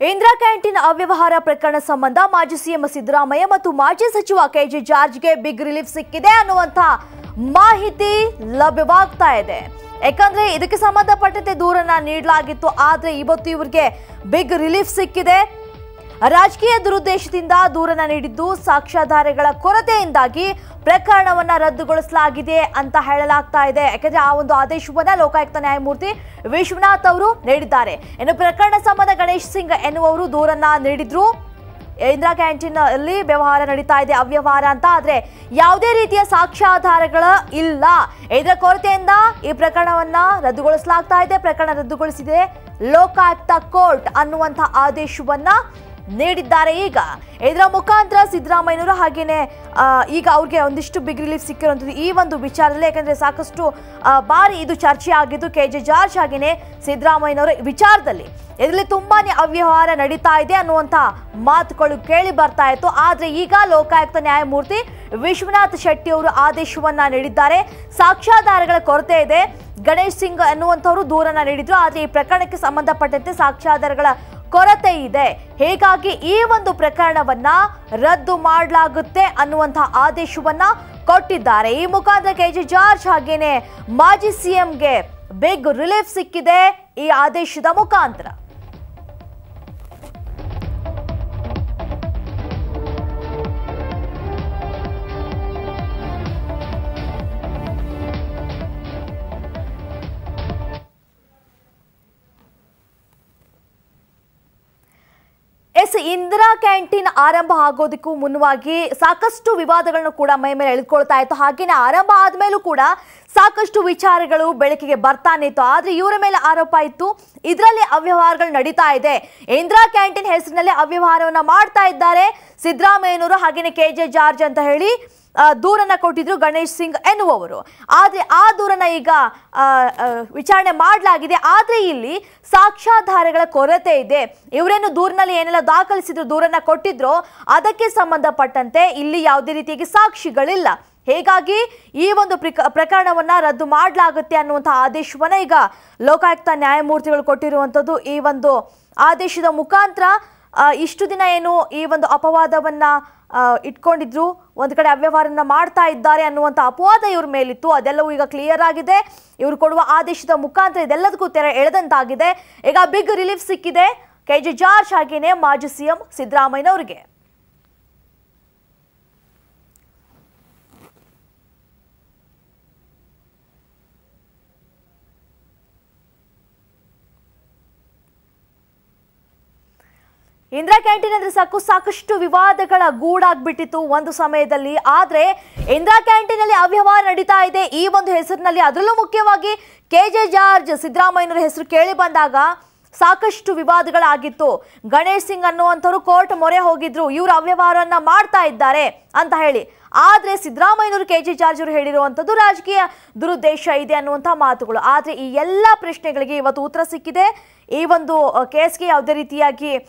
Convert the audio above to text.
Indira canteen ಅವ್ಯವಹಾರ ಪ್ರಕರಣ ಸಂಬಂಧ ಮಾಜಿ ಸಿಎಂ ಸಿದ್ದರಾಮಯ್ಯ ಮತ್ತು ಮಾಜಿ ಸಚಿವ ಕೆಜೆ ಜಾರ್ಜ್ಗೆ ಬಿಗ್ ರಿಲೀಫ್ ಸಿಕ್ಕಿದೆ ಅನ್ನುವಂತ ಮಾಹಿತಿ ಲಭ್ಯವಾಗ್ತಾ ಇದೆ ಯಾಕಂದ್ರೆ ಇದಕ್ಕೆ ಸಂಬಂಧಪಟ್ಟಂತೆ ದೂರನ್ನ ನೀಡಲಾಗಿತ್ತು ಆದ್ರೆ ಇವತ್ತು ಇವರಿಗೆ ಬಿಗ್ ರಿಲೀಫ್ ಸಿಕ್ಕಿದೆ ರಾಜಕೀಯ ದುರುದ್ದೇಶದಿಂದ ದೂರನ ನೀಡಿದ್ದು ಸಾಕ್ಷ್ಯಾಧಾರಗಳ ಕೊರತೆಯಿಂದಾಗಿ ಪ್ರಕರಣವನ್ನ ರದ್ದುಗೊಳಿಸಲಾಗಿದೆ ಅಂತ ಹೇಳಲಾಗ್ತಾ ಇದೆ ಯಾಕಂದ್ರೆ ಆ ಒಂದು ಆದೇಶವನ್ನ ಲೋಕಾಯುಕ್ತ ನ್ಯಾಯಮೂರ್ತಿ ವಿಶ್ವನಾಥ್ ಅವರು ನೀಡಿದ್ದಾರೆ ಇನ್ನು ಪ್ರಕರಣ ಸಂಬಂಧ ಗಣೇಶ್ ಸಿಂಗ್ ಎನ್ನುವವರು ದೂರನ್ನ ನೀಡಿದ್ರು ಇಂದಿರಾ ಕ್ಯಾಂಟೀನ್ ಅಲ್ಲಿ ವ್ಯವಹಾರ ನಡೀತಾ ಇದೆ ಅವ್ಯವಹಾರ ಅಂತ ಆದ್ರೆ ಯಾವುದೇ ರೀತಿಯ ಸಾಕ್ಷ್ಯಾಧಾರಗಳ ಇಲ್ಲ ಇದರ ಕೊರತೆಯಿಂದ ಈ ಪ್ರಕರಣವನ್ನ ರದ್ದುಗೊಳಿಸಲಾಗ್ತಾ ಇದೆ ಪ್ರಕರಣ ರದ್ದುಗೊಳಿಸಿದೆ ಲೋಕಾಯುಕ್ತ ಕೋರ್ಟ್ ಅನ್ನುವಂಥ ಆದೇಶವನ್ನ ನೀಡಿದ್ದಾರೆ ಈಗ ಇದರ ಮುಖಾಂತರ ಸಿದ್ದರಾಮಯ್ಯನವರು ಹಾಗೇನೆ ಆ, ಈಗ ಅವ್ರಿಗೆ ಒಂದಿಷ್ಟು ಬಿಗ್ ರಿಲೀಫ್ ಸಿಕ್ಕಿರುವಂಥದ್ದು ಈ ಒಂದು ವಿಚಾರದಲ್ಲಿ ಯಾಕಂದ್ರೆ ಸಾಕಷ್ಟು ಆ, ಬಾರಿ ಇದು ಚರ್ಚೆ ಆಗಿದ್ದು ಕೆ ಜೆ ಜಾರ್ಜ್ ಹಾಗೇನೆ ಸಿದ್ದರಾಮಯ್ಯನವರ ವಿಚಾರದಲ್ಲಿ ಇದರಲ್ಲಿ ತುಂಬಾನೇ ಅವ್ಯವಹಾರ ನಡೀತಾ ಇದೆ ಅನ್ನುವಂಥ ಮಾತುಗಳು ಕೇಳಿ ಬರ್ತಾ ಇತ್ತು ಆದ್ರೆ ಈಗ ಲೋಕಾಯುಕ್ತ ನ್ಯಾಯಮೂರ್ತಿ ವಿಶ್ವನಾಥ್ ಶೆಟ್ಟಿ ಅವರು ಆದೇಶವನ್ನ ನೀಡಿದ್ದಾರೆ ಸಾಕ್ಷ್ಯಾಧಾರಗಳ ಕೊರತೆ ಇದೆ ಗಣೇಶ್ ಸಿಂಗ್ ಅನ್ನುವಂಥವ್ರು ದೂರನ್ನ ನೀಡಿದ್ರು ಆದ್ರೆ ಈ ಪ್ರಕರಣಕ್ಕೆ ಸಂಬಂಧಪಟ್ಟಂತೆ ಸಾಕ್ಷ್ಯಾಧಾರಗಳ ಕೊರತೆ ಇದೆ ಹೀಗಾಗಿ ಈ ಒಂದು ಪ್ರಕರಣವನ್ನ ರದ್ದು ಮಾಡಲಾಗುತ್ತೆ ಅನ್ನುವಂಥ ಆದೇಶವನ್ನ ಕೊಟ್ಟಿದ್ದಾರೆ ಈ ಮುಖಾಂತರ ಕೆಜೆ ಜಾರ್ಜ್ ಹಾಗೇನೆ ಮಾಜಿ ಸಿಎಂಗೆ ಬಿಗ್ ರಿಲೀಫ್ ಸಿಕ್ಕಿದೆ ಈ ಆದೇಶದ ಮುಖಾಂತರ ಎಸ್ ಇಂದಿರಾ ಕ್ಯಾಂಟೀನ್ ಆರಂಭ ಆಗೋದಕ್ಕೂ ಮುನ್ನವಾಗಿ ಸಾಕಷ್ಟು ವಿವಾದಗಳನ್ನು ಕೂಡ ಮೈ ಮೇಲೆ ಎಳ್ಕೊಳ್ತಾ ಇತ್ತು ಹಾಗೇನೆ ಆರಂಭ ಆದ್ಮೇಲೂ ಕೂಡ ಸಾಕಷ್ಟು ವಿಚಾರಗಳು ಬೆಳಕಿಗೆ ಬರ್ತಾನೆ ಇತ್ತು ಆದ್ರೆ ಇವರ ಮೇಲೆ ಆರೋಪ ಇತ್ತು ಇದರಲ್ಲಿ ಅವ್ಯವಹಾರಗಳು ನಡೀತಾ ಇದೆ ಇಂದಿರಾ ಕ್ಯಾಂಟೀನ್ ಹೆಸರಿನಲ್ಲಿ ಅವ್ಯವಹಾರವನ್ನ ಮಾಡ್ತಾ ಇದ್ದಾರೆ ಸಿದ್ದರಾಮಯ್ಯನವರು ಹಾಗೇನೆ ಕೆ ಜೆ ಜಾರ್ಜ್ ಅಂತ ಹೇಳಿ ಆ, ದೂರನ್ನ ಕೊಟ್ಟಿದ್ರು ಗಣೇಶ್ ಸಿಂಗ್ ಎನ್ನುವವರು ಆದ್ರೆ ಆ ದೂರನ್ನ ಈಗ ಆ, ಆ, ವಿಚಾರಣೆ ಮಾಡಲಾಗಿದೆ ಆದ್ರೆ ಇಲ್ಲಿ ಸಾಕ್ಷ್ಯಾಧಾರಗಳ ಕೊರತೆ ಇದೆ ಇವರೇನು ದೂರಿನಲ್ಲಿ ಏನೆಲ್ಲ ದಾಖಲಿಸಿದ್ರು ದೂರನ್ನ ಕೊಟ್ಟಿದ್ರು ಅದಕ್ಕೆ ಸಂಬಂಧಪಟ್ಟಂತೆ ಇಲ್ಲಿ ಯಾವುದೇ ರೀತಿಯಾಗಿ ಸಾಕ್ಷಿಗಳಿಲ್ಲ ಹೀಗಾಗಿ ಈ ಒಂದು ಪ್ರಿಕ- ಪ್ರಕರಣವನ್ನ ರದ್ದು ಮಾಡಲಾಗುತ್ತೆ ಅನ್ನುವಂಥ ಆದೇಶವನ್ನ ಈಗ ಲೋಕಾಯುಕ್ತ ನ್ಯಾಯಮೂರ್ತಿಗಳು ಕೊಟ್ಟಿರುವಂಥದ್ದು ಈ ಒಂದು ಆದೇಶದ ಮುಖಾಂತರ ಆ, ಇಷ್ಟು ದಿನ ಏನು ಈ ಒಂದು ಅಪವಾದವನ್ನ ಆ, ಇಟ್ಕೊಂಡಿದ್ರು ಒಂದು ಕಡೆ ಅವ್ಯವಹಾರನ ಮಾಡ್ತಾ ಇದ್ದಾರೆ ಅನ್ನುವಂಥ ಅಪವಾದ ಇವ್ರ ಮೇಲಿತ್ತು ಅದೆಲ್ಲವೂ ಈಗ ಕ್ಲಿಯರ್ ಆಗಿದೆ ಇವರು ಕೊಡುವ ಆದೇಶದ ಮುಖಾಂತರ ಇದೆಲ್ಲದಕ್ಕೂ ತೆರೆ ಎಳೆದಂತಾಗಿದೆ ಈಗ ಬಿಗ್ ರಿಲೀಫ್ ಸಿಕ್ಕಿದೆ ಕೆ ಜೆ ಜಾರ್ಜ್ ಹಾಗೇನೆ ಮಾಜಿ ಸಿಎಂ ಸಿದ್ದರಾಮಯ್ಯನವರಿಗೆ ಇಂದಿರಾ ಕ್ಯಾಂಟೀನ್ ಅಂದ್ರೆ ಸಾಕು ಸಾಕಷ್ಟು ವಿವಾದಗಳ ಗೂಡಾಗ್ಬಿಟ್ಟಿತ್ತು ಒಂದು ಸಮಯದಲ್ಲಿ ಆದ್ರೆ ಇಂದಿರಾ ಕ್ಯಾಂಟೀನ್ ಅಲ್ಲಿ ಅವ್ಯವಹಾರ ನಡೀತಾ ಇದೆ ಈ ಒಂದು ಹೆಸರಿನಲ್ಲಿ ಅದರಲ್ಲೂ ಮುಖ್ಯವಾಗಿ ಕೆ ಜೆ ಜಾರ್ಜ್ ಸಿದ್ದರಾಮಯ್ಯನವರ ಹೆಸರು ಕೇಳಿ ಬಂದಾಗ ಸಾಕಷ್ಟು ವಿವಾದಗಳಾಗಿತ್ತು ಗಣೇಶ್ ಸಿಂಗ್ ಅನ್ನುವಂಥವ್ರು ಕೋರ್ಟ್ ಮೊರೆ ಹೋಗಿದ್ರು ಇವರು ಅವ್ಯವಹಾರವನ್ನ ಮಾಡ್ತಾ ಇದ್ದಾರೆ ಅಂತ ಹೇಳಿ ಆದ್ರೆ ಸಿದ್ದರಾಮಯ್ಯನವರು ಕೆ ಜೆ ಜಾರ್ಜ್ ಅವರು ಹೇಳಿರುವಂಥದ್ದು ರಾಜಕೀಯ ದುರುದ್ದೇಶ ಇದೆ ಅನ್ನುವಂಥ ಮಾತುಗಳು ಆದ್ರೆ ಈ ಎಲ್ಲ ಪ್ರಶ್ನೆಗಳಿಗೆ ಇವತ್ತು ಉತ್ತರ ಸಿಕ್ಕಿದೆ ಈ ಒಂದು ಅಹ್, ಕೇಸ್ಗೆ ಯಾವುದೇ ರೀತಿಯಾಗಿ